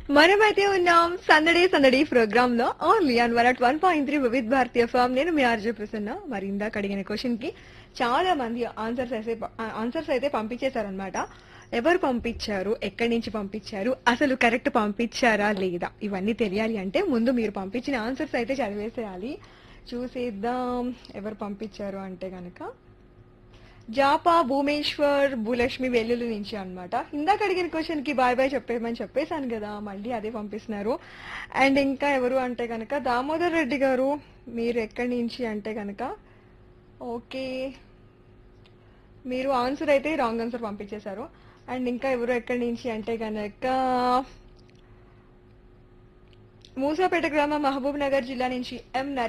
మనమైతే ఉన్నాం సందడే సందడి ప్రోగ్రామ్ లో only on one at one point three Vividh Bharati FM నేను మీ ఆర్జే ప్రసన్న మరి ఇందాక అడిగిన క్వశ్చన్ కి చాలా మంది ఆన్సర్స్ అయితే ఆన్సర్స్ అయితే పంపించేశారనమాట ఎవరు పంపించారు ఎక్కడి నుంచి పంపించారు అసలు కరెక్ట్ పంపించారా లేదా ఇవన్నీ తెలియాలి అంటే ముందు మీరు పంపించిన ఆన్సర్స్ అయితే చదివేసేయాలి చూసేద్దాం ఎవరు పంపించారు అంటే గనక జాపా భూమేశ్వర్ భూలక్ష్మి వెల్లుల్లి నుంచి అన్నమాట ఇందాక అడిగిన క్వశ్చన్ కి బాయ్ బాయ్ చెప్పేయమని చెప్పేశాను కదా మళ్ళీ అదే పంపిస్తున్నారు అండ్ ఇంకా ఎవరు అంటే కనుక దామోదర్ రెడ్డి గారు మీరు ఎక్కడి నుంచి అంటే కనుక ఓకే మీరు ఆన్సర్ అయితే రాంగ్ ఆన్సర్ పంపించేశారు అండ్ ఇంకా ఎవరు ఎక్కడి నుంచి అంటే కనుక మూసాపేట గ్రామం మహబూబ్ నగర్ జిల్లా నుంచి ఎం